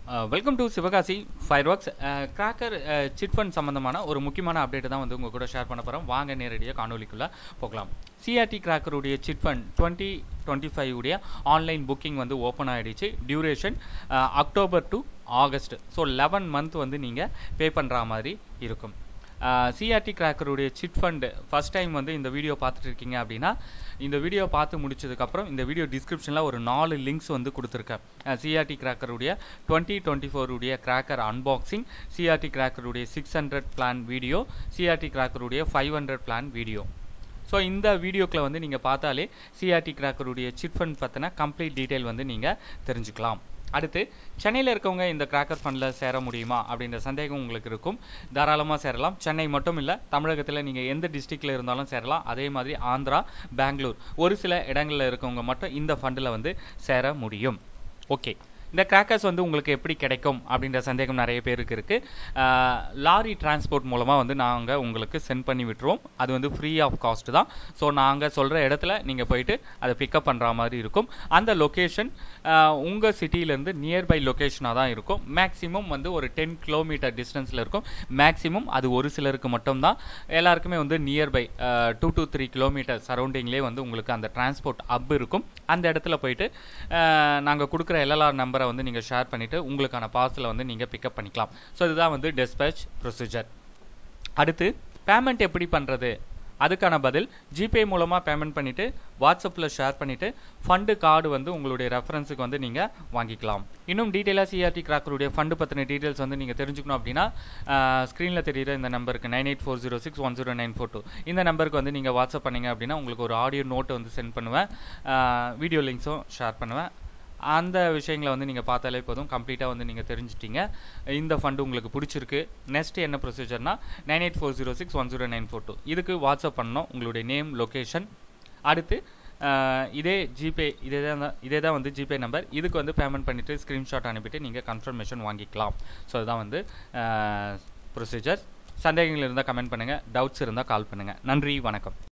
welcome to Sivakasi fireworks cracker chit fund சம்மந்தமான ஒரு முக்கியமான அப்டேட் தான் வந்து உங்கள் கூட ஷேர் பண்ண போகிறோம் வாங்க நேரடியாக காணொலிக்குள்ளே போகலாம் சிஆர்டி கிராக்கருடைய chit fund twenty twenty five உடைய ஆன்லைன் புக்கிங் வந்து ஓப்பன் ஆகிடுச்சு duration October to August so eleven month வந்து நீங்கள் பே பண்ணுற மாதிரி இருக்கும் சிஆர்டி கிராக்கருடைய சிட் ஃபண்டு ஃபஸ்ட் டைம் வந்து இந்த வீடியோ பார்த்துட்டு இருக்கீங்க அப்படின்னா இந்த வீடியோ பார்த்து முடிச்சதுக்கப்புறம் இந்த வீடியோ டிஸ்கிரிப்ஷனில் ஒரு நாலு லிங்க்ஸ் வந்து கொடுத்துருக்கேன் சிஆர்டி கிராக்கருடைய டுவெண்ட்டி டுவெண்ட்டி ஃபோருடைய கிராக்கர் அன்பாக்சிங் சிஆர்டி கிராக்கருடைய six hundred plan video C R T கிராக்கருடைய five hundred plan video so இந்த வீடியோக்கில் வந்து நீங்கள் பார்த்தாலே சிஆர்டி கிராக்கருடைய சிட் ஃபண்ட் பற்றின கம்ப்ளீட் டீட்டெயில் வந்து நீங்கள் தெரிஞ்சுக்கலாம் அடுத்து சென்னையில் இருக்கவங்க இந்த கிராக்கர் ஃபண்டில் சேர முடியுமா அப்படின்ற சந்தேகம் உங்களுக்கு இருக்கும் தாராளமாக சேரலாம் சென்னை மட்டும் இல்லை தமிழகத்தில் நீங்கள் எந்த டிஸ்ட்ரிக்டில் இருந்தாலும் சேரலாம் அதே மாதிரி ஆந்திரா பெங்களூர் ஒரு சில இடங்களில் இருக்கவங்க மட்டும் இந்த ஃபண்டில் வந்து சேர முடியும் ஓகே இந்த கிராக்கர்ஸ் வந்து உங்களுக்கு எப்படி கிடைக்கும் அப்படின்ற சந்தேகம் நிறைய பேருக்கு இருக்குது லாரி டிரான்ஸ்போர்ட் மூலமாக வந்து நாங்கள் உங்களுக்கு சென்ட் பண்ணி விட்டுருவோம் அது வந்து ஃப்ரீ ஆஃப் காஸ்ட் தான் ஸோ நாங்கள் சொல்கிற இடத்துல நீங்கள் போயிட்டு அதை பிக்கப் பண்ணுற மாதிரி இருக்கும் அந்த லொக்கேஷன் உங்கள் சிட்டியிலேருந்து நியர்பை லொக்கேஷனாக தான் இருக்கும் மேக்ஸிமம் வந்து ஒரு டென் கிலோமீட்டர் டிஸ்டன்ஸில் இருக்கும் மேக்ஸிமம் அது ஒரு சிலருக்கு மட்டும்தான் எல்லாருக்குமே வந்து nearby two to three kilometre சரௌண்டிங்லேயே வந்து உங்களுக்கு அந்த டிரான்ஸ்போர்ட் அப் இருக்கும் அந்த இடத்துல போயிட்டு நாங்கள் கொடுக்குற எல்எல்ஆர் நம்பரை வந்து நீங்கள் ஷேர் பண்ணிவிட்டு உங்களுக்கான பார்சலை வந்து நீங்கள் பிக்கப் பண்ணிக்கலாம் ஸோ இதுதான் வந்து டிஸ்பேச் ப்ரொசீஜர் அடுத்து பேமெண்ட் எப்படி பண்ணுறது அதுக்கான பதில் ஜிபே மூலமாக பேமெண்ட் பண்ணிவிட்டு வாட்ஸ்அப்பில் ஷேர் பண்ணிவிட்டு ஃபண்டு கார்டு வந்து உங்களுடைய ரெஃபரன்ஸுக்கு வந்து நீங்கள் வாங்கிக்கலாம் இன்னும் டீட்டெயிலாக சிஆர்டி கிராக்கருடைய ஃபண்டு பற்றின டீட்டெயில்ஸ் வந்து நீங்கள் தெரிஞ்சுக்கணும் அப்படின்னா ஸ்க்ரீனில் தெரியுற இந்த நம்பருக்கு nine eight four zero six one zero nine four two இந்த நம்பருக்கு வந்து நீங்கள் வாட்ஸ்அப் பண்ணிங்க அப்படின்னா உங்களுக்கு ஒரு ஆடியோ நோட்டு வந்து சென்ட் பண்ணுவேன் வீடியோ லிங்க்ஸும் ஷேர் பண்ணுவேன் அந்த விஷயங்களை வந்து நீங்கள் பார்த்தாலே போதும் கம்ப்ளீட்டாக வந்து நீங்கள் தெரிஞ்சிட்டீங்க இந்த ஃபண்டு உங்களுக்கு பிடிச்சிருக்கு நெக்ஸ்ட் என்ன ப்ரொசீஜர்னா nine eight four zero six one zero nine four two இதுக்கு வாட்ஸ்அப் பண்ணணும் உங்களுடைய நேம் லொக்கேஷன் அடுத்து இதே ஜிபே இதே தான் இதே தான் வந்து ஜிபே நம்பர் இதுக்கு வந்து பேமெண்ட் பண்ணிவிட்டு ஸ்க்ரீன்ஷாட் அனுப்பிட்டு நீங்கள் கன்ஃபர்மேஷன் வாங்கிக்கலாம் ஸோ இதுதான் வந்து ப்ரொசீஜர் சந்தேகங்கள் இருந்தால் கமெண்ட் பண்ணுங்கள் டவுட்ஸ் இருந்தால் கால் பண்ணுங்கள் நன்றி வணக்கம்